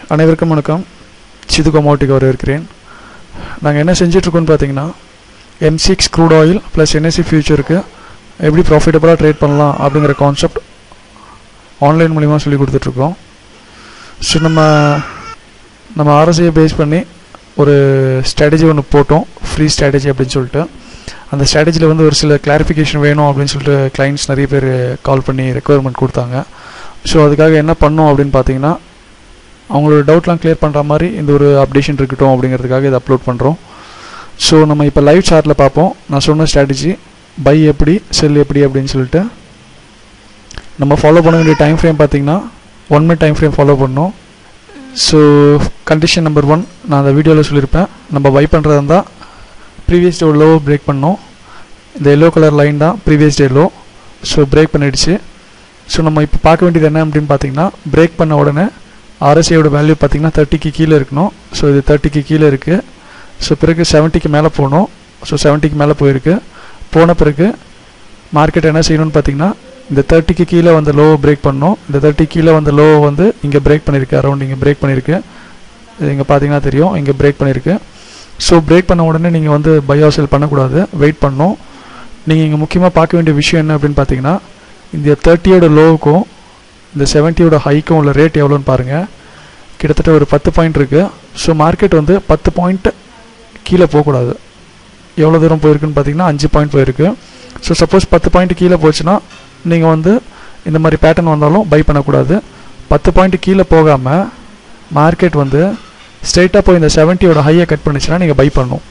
அனைவருக்கும் வணக்கம் சிது கொமோட்டிக்கு வரவேற்கிறேன் நாங்கள் என்ன செஞ்சிட்ருக்கோன்னு பார்த்தீங்கன்னா M six crude oil plus NSC ஃபியூச்சருக்கு எப்படி ப்ராஃபிட்டபுளாக ட்ரேட் பண்ணலாம் அப்படிங்கிற கான்செப்ட் ஆன்லைன் மூலிமா சொல்லி கொடுத்துட்ருக்கோம் ஸோ நம்ம நம்ம ஆர்எஸ்ஐயை பேஸ் பண்ணி ஒரு ஸ்ட்ராட்டஜி ஒன்று போட்டோம் ஃப்ரீ ஸ்ட்ராட்டஜி அப்படின்னு சொல்லிட்டு அந்த ஸ்ட்ராட்டஜியில் வந்து ஒரு சில கிளாரிஃபிகேஷன் வேணும் அப்படின்னு சொல்லிட்டு கிளைண்ட்ஸ் நிறைய பேர் கால் பண்ணி ரெக்குவயர்மெண்ட் கொடுத்தாங்க ஸோ அதுக்காக என்ன பண்ணோம் அப்படின்னு பார்த்தீங்கன்னா அவங்களோட டவுட்லாம் கிளியர் பண்ணுற மாதிரி இந்த ஒரு அப்டேஷன் இருக்கட்டும் அப்படிங்கிறதுக்காக இதை அப்லோட் பண்ணுறோம் ஸோ நம்ம இப்போ லைவ் சார்ட்டில் பார்ப்போம் நான் சொன்ன ஸ்ட்ராட்டஜி பை எப்படி செல் எப்படி அப்படின்னு சொல்லிட்டு நம்ம ஃபாலோ பண்ண வேண்டிய டைம் ஃப்ரேம் பார்த்தீங்கன்னா one minute time frame follow பண்ணோம் ஸோ கண்டிஷன் நம்பர் ஒன் நான் அந்த வீடியோவில் சொல்லியிருப்பேன் நம்ம பை பண்ணுறதா இருந்தால் ப்ரீவியஸ் டே லோ பிரேக் பண்ணோம் இந்த எல்லோ கலர் லைன் தான் previous day low so break பண்ணிடுச்சு ஸோ நம்ம இப்போ பார்க்க வேண்டியது என்ன அப்படின்னு பார்த்தீங்கன்னா பிரேக் பண்ண உடனே ஆர்எஸ்ஐயோட வேல்யூ பார்த்தீங்கன்னா தேர்ட்டிக்கு கீழே இருக்கணும் ஸோ இது தேர்ட்டிக்கு கீழே இருக்குது ஸோ பிறகு செவன்ட்டிக்கு மேலே போகணும் ஸோ செவன்ட்டிக்கு மேலே போயிருக்கு போன பிறகு மார்க்கெட் என்ன செய்யணும்னு பார்த்தீங்கன்னா இந்த தேர்ட்டிக்கு கீழே வந்து லோவை பிரேக் பண்ணணும் இந்த தேர்ட்டி கீழே வந்து லோவை வந்து இங்கே பிரேக் பண்ணியிருக்கு அரௌண்ட் இங்கே பிரேக் பண்ணியிருக்கு இது இங்கே பார்த்தீங்கன்னா தெரியும் இங்கே பிரேக் பண்ணியிருக்கு ஸோ பிரேக் பண்ண உடனே நீங்கள் வந்து பையோ செல் பண்ணக்கூடாது வெயிட் பண்ணணும் நீங்கள் இங்கே முக்கியமாக பார்க்க வேண்டிய விஷயம் என்ன அப்படின்னு பார்த்தீங்கன்னா இந்த தேர்ட்டியோட லோவுக்கும் இந்த செவன்ட்டியோட ஹைக்கும் உள்ள ரேட் எவ்வளோன்னு பாருங்கள் கிட்டத்தட்ட ஒரு பத்து பாயிண்ட் இருக்குது ஸோ மார்க்கெட் வந்து பத்து பாயிண்ட் கீழே போகக்கூடாது எவ்வளோ தூரம் போயிருக்குன்னு பார்த்தீங்கன்னா அஞ்சு பாயிண்ட் போயிருக்கு ஸோ சப்போஸ் பத்து பாயிண்ட் கீழே போச்சுன்னா நீங்கள் வந்து இந்த மாதிரி பேட்டர்ன் வந்தாலும் பை பண்ணக்கூடாது பத்து பாயிண்ட் கீழே போகாமல் மார்க்கெட் வந்து ஸ்ட்ரெயிட்டாக போய் இந்த செவன்ட்டியோட ஹையை கட் பண்ணிச்சுன்னா நீங்கள் பை பண்ணணும்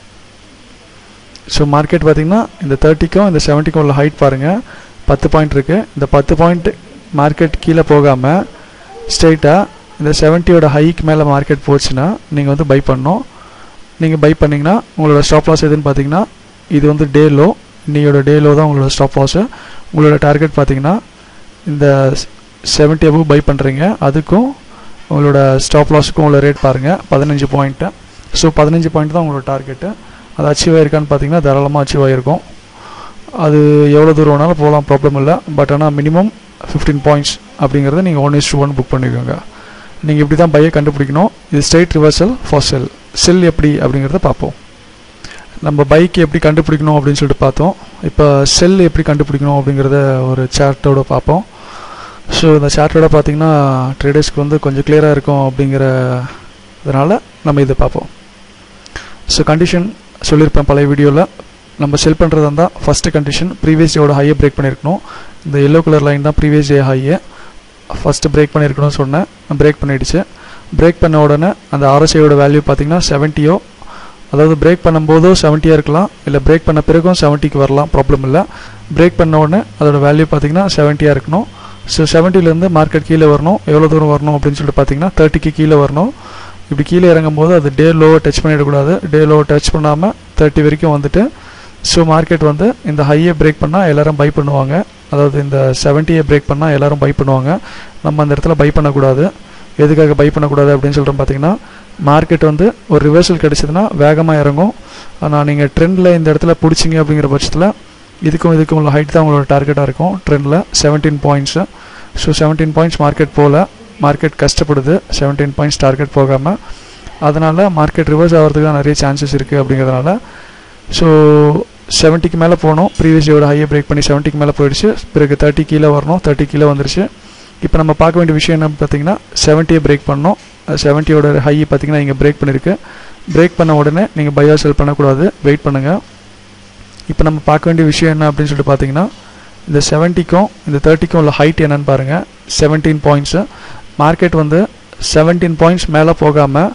ஸோ மார்க்கெட் பார்த்தீங்கன்னா இந்த தேர்ட்டிக்கும் இந்த செவன்ட்டிக்கும் உள்ள ஹைட் பாருங்கள் பத்து பாயிண்ட் இருக்குது இந்த பத்து பாயிண்ட் மார்க்கெட் கீழே போகாமல் ஸ்ட்ரெயிட்டாக இந்த செவன்ட்டியோட ஹைக்கு மேலே மார்க்கெட் போச்சுன்னா நீங்கள் வந்து பை பண்ணணும் நீங்கள் பை பண்ணிங்கன்னா உங்களோட ஸ்டாப் லாஸ் எதுன்னு பார்த்தீங்கன்னா இது வந்து டே லோ இன்னையோட டே லோ தான் உங்களோட ஸ்டாப் லாஸு உங்களோட டார்கெட் பார்த்தீங்கன்னா இந்த செவன்ட்டி அபவ் பை பண்ணுறீங்க அதுக்கும் உங்களோட ஸ்டாப் லாஸுக்கும் உள்ள ரேட் பாருங்கள் பதினஞ்சு பாயிண்ட்டு ஸோ பதினஞ்சு பாயிண்ட் தான் உங்களோட டார்கெட்டு அது அச்சீவ் ஆயிருக்கான்னு பார்த்தீங்கன்னா தாராளமாக அச்சீவ் ஆகிருக்கும் அது எவ்வளோ தூரம் வேணாலும் போகலாம் ப்ராப்ளம் இல்லை பட் ஆனால் மினிமம் ஃபிஃப்டீன் பாயிண்ட்ஸ் அப்படிங்கிறத நீங்கள் ஒன் இஸ் ஒன் புக் பண்ணிக்கோங்க நீங்கள் இப்படி தான் பையை கண்டுபிடிக்கணும் இது straight reversal for sell sell எப்படி அப்படிங்கிறத பார்ப்போம் நம்ம பைக் எப்படி கண்டுபிடிக்கணும் அப்படின்னு சொல்லிட்டு பார்த்தோம் இப்போ செல் எப்படி கண்டுபிடிக்கணும் அப்படிங்கிறத ஒரு சார்ட்டோட பார்ப்போம் ஸோ இந்த சார்ட்டோட பார்த்தீங்கன்னா ட்ரேடர்ஸ்க்கு வந்து கொஞ்சம் கிளியராக இருக்கும் அப்படிங்கிற இதனால் நம்ம இதை பார்ப்போம் ஸோ கண்டிஷன் சொல்லியிருப்பேன் பழைய வீடியோவில் நம்ம செல் பண்ணுறதா இருந்தால் ஃபஸ்ட்டு கண்டிஷன் ப்ரீவியஸ் டேயோட ஹையை பிரேக் பண்ணியிருக்கணும் இந்த எல்லோ கலர் லைன் தான் ப்ரீவியஸ் டே ஹையை ஃபஸ்ட்டு பிரேக் பண்ணியிருக்கணும்னு சொன்னேன் பிரேக் பண்ணிடுச்சு பிரேக் பண்ண உடனே அந்த ஆர்எஸ்ஐயோட வேல்யூ பார்த்தீங்கன்னா செவன்ட்டியோ அதாவது பிரேக் பண்ணும்போதோ செவன்ட்டியாக இருக்கலாம் இல்லை பிரேக் பண்ண பிறகும் செவன்ட்டிக்கு வரலாம் ப்ராப்ளம் இல்லை பிரேக் பண்ண உடனே அதோட வேல்யூ பார்த்தீங்கன்னா செவன்ட்டியாக இருக்கணும் ஸோ செவன்ட்டிலேருந்து மார்க்கெட் கீழே வரணும் எவ்வளோ தூரம் வரணும் அப்படின்னு சொல்லிட்டு பார்த்தீங்கன்னா தேர்ட்டிக்கு கீழே வரணும் இப்படி கீழே இறங்கும் போது அது டே லோவை டச் பண்ணிடக்கூடாது டே லோவை டச் பண்ணாமல் தேர்ட்டி வரைக்கும் வந்துட்டு ஸோ மார்க்கெட் வந்து இந்த ஹையை பிரேக் பண்ணால் எல்லோரும் பை பண்ணுவாங்க அதாவது இந்த செவன்ட்டியை பிரேக் பண்ணால் எல்லோரும் பை பண்ணுவாங்க நம்ம அந்த இடத்துல பை பண்ணக்கூடாது எதுக்காக பை பண்ணக்கூடாது அப்படின்னு சொல்கிறோம் பார்த்தீங்கன்னா மார்க்கெட் வந்து ஒரு ரிவர்சல் கிடைச்சதுன்னா வேகமாக இறங்கும் ஆனால் நீங்கள் ட்ரெண்டில் இந்த இடத்துல பிடிச்சிங்க அப்படிங்கிற பட்சத்தில் இதுக்கும் இதுக்கும் உள்ள ஹைட் தான் உங்களோட டார்கெட்டாக இருக்கும் ட்ரெண்டில் seventeen points so seventeen points market போகல மார்க்கெட் கஷ்டப்படுது செவன்டீன் பாயிண்ட்ஸ் டார்கெட் போகாமல் அதனால் மார்க்கெட் ரிவர்ஸ் ஆகிறதுக்கு தான் நிறைய சான்சஸ் இருக்குது அப்படிங்கிறதுனால ஸோ செவன்ட்டிக்கு மேலே போகணும் ப்ரீவியஸ் டேயோட ஹையை பிரேக் பண்ணி செவன்ட்டிக்கு மேலே போயிடுச்சு பிறகு தேர்ட்டி கீழே வரணும் தேர்ட்டி கீழே வந்துருச்சு இப்போ நம்ம பார்க்க வேண்டிய விஷயம் என்ன பார்த்தீங்கன்னா செவன்ட்டியை பிரேக் பண்ணோம் செவன்ட்டியோட ஹை பார்த்தீங்கன்னா இங்கே பிரேக் பண்ணியிருக்கு பிரேக் பண்ண உடனே நீங்கள் பையோ செல் பண்ணக்கூடாது வெயிட் பண்ணுங்கள் இப்போ நம்ம பார்க்க வேண்டிய விஷயம் என்ன அப்படின்னு சொல்லிட்டு பார்த்தீங்கன்னா இந்த செவன்ட்டிக்கும் இந்த தேர்ட்டிக்கும் உள்ள ஹைட் என்னன்னு பாருங்கள் செவன்டீன் பாயிண்ட்ஸு மார்க்கெட் வந்து செவன்டீன் பாயிண்ட்ஸ் மேலே போகாமல்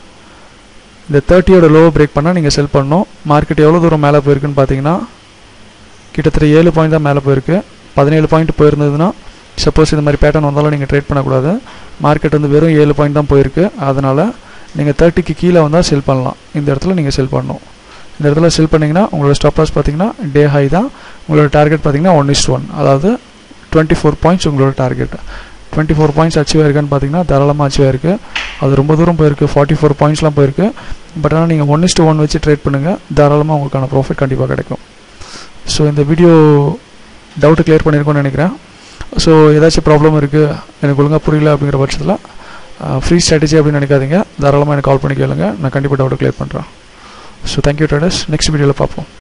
இந்த தேர்ட்டியோட லோவை பிரேக் பண்ணால் நீங்கள் செல் பண்ணணும் மார்க்கெட் எவ்வளோ தூரம் மேலே போயிருக்குன்னு பார்த்தீங்கன்னா கிட்டத்தட்ட ஏழு பாயிண்ட் தான் மேலே போயிருக்கு பதினேழு பாயிண்ட் போயிருந்ததுன்னா சப்போஸ் இந்த மாதிரி பேட்டர்ன் வந்தாலும் நீங்கள் ட்ரேட் பண்ணக்கூடாது மார்க்கெட் வந்து வெறும் ஏழு பாயிண்ட் தான் போயிருக்கு அதனால் நீங்கள் தேர்ட்டிக்கு கீழே வந்தால் செல் பண்ணலாம் இந்த இடத்துல நீங்கள் செல் பண்ணணும் இந்த இடத்துல செல் பண்ணிங்கன்னா உங்களோட ஸ்டாப் லாஸ் பார்த்தீங்கன்னா டே ஹை தான் உங்களோட டார்கெட் பார்த்தீங்கன்னா ஒன் இஸ்ட் ஒன் அதாவது டுவெண்ட்டி ஃபோர் பாயிண்ட்ஸ் உங்களோட target twenty four points achieve ஆயிருக்கான்னு பார்த்தீங்கன்னா தாராளமாக அச்சீவ் ஆயிருக்கு அது ரொம்ப தூரம் போயிருக்கு ஃபார்ட்டி ஃபோர் பாயிண்ட்ஸ்லாம் போயிருக்கு பட் ஆனால் நீங்கள் ஒன் இஸ்ட் ஒன் வச்சு ட்ரேட் பண்ணுங்கள் தாராளமாக உங்களுக்கான ப்ராஃபிட் கண்டிப்பாக கிடைக்கும் ஸோ இந்த வீடியோ டவுட்டு கிளியர் பண்ணியிருக்கோன்னு நினைக்கிறேன் ஸோ ஏதாச்சும் ப்ராப்ளம் இருக்குது எனக்கு ஒழுங்காக புரியல அப்படிங்கிற பட்சத்தில் ஃப்ரீ ஸ்ட்ராட்டஜி அப்படின்னு நினைக்காதீங்க தாராளமாக எனக்கு கால் பண்ணி கேளுங்க நான் கண்டிப்பாக டவுட் கிளியர் பண்ணுறேன் ஸோ தேங்க்யூ ட்ரேடர்ஸ் நெக்ஸ்ட் வீடியோவில் பார்ப்போம்